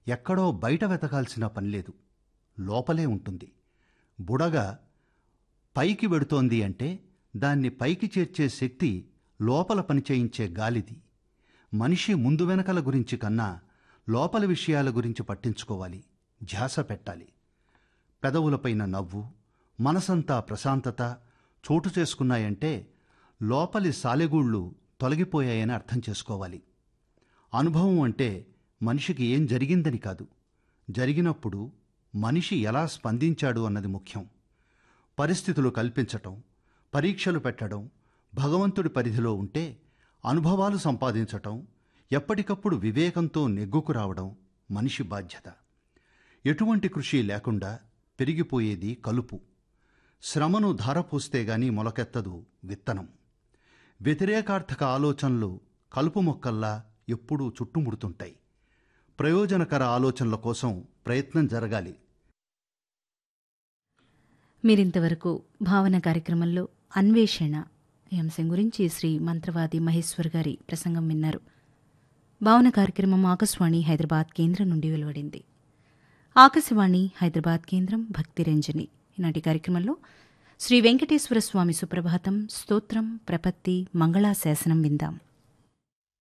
ఎక్కడో బయట వెతకాల్సిన పనిలేదు లోపలే ఉంటుంది బుడగ పైకి వెడుతోంది అంటే దాన్ని పైకి చేర్చే శక్తి లోపల పనిచేయించే గాలిది మనిషి ముందు వెనకల గురించి కన్నా లోపల విషయాల గురించి పట్టించుకోవాలి ధ్యాస పెట్టాలి పెదవులపైన నవ్వు మనసంతా ప్రశాంతత చోటు చేసుకున్నాయంటే లోపలి సాలెగూళ్ళు తొలగిపోయాయని అర్థం చేసుకోవాలి అనుభవం అంటే మనిషికి ఏం జరిగిందని కాదు జరిగినప్పుడు మనిషి ఎలా స్పందించాడు అన్నది ముఖ్యం పరిస్థితులు కల్పించటం పరీక్షలు పెట్టడం భగవంతుడి పరిధిలో ఉంటే అనుభవాలు సంపాదించటం ఎప్పటికప్పుడు వివేకంతో నెగ్గుకు రావడం మనిషి బాధ్యత ఎటువంటి కృషి లేకుండా పెరిగిపోయేది కలుపు శ్రమను ధారపోస్తే గాని మొలకెత్తదు విత్తనం వ్యతిరేకార్థక ఆలోచనలు కలుపు మొక్కల్లా ఎప్పుడూ చుట్టుముడుతుంటాయి ప్రయోజనకర ఆలోచనల కోసం ప్రయత్నం జరగాలి మీరింతవరకు భావన కార్యక్రమంలో అన్వేషణ ఈ అంశం గురించి శ్రీ మంత్రవాది మహేశ్వర్ గారి ప్రసంగం విన్నారు భావన కార్యక్రమం ఆకాశవాణి హైదరాబాద్ కేంద్రం నుండి వెలువడింది ఆకాశవాణి హైదరాబాద్ కేంద్రం భక్తి రంజని ఈనాటి కార్యక్రమంలో శ్రీ వెంకటేశ్వర స్వామి సుప్రభాతం స్తోత్రం ప్రపత్తి మంగళాశాసనం విందాం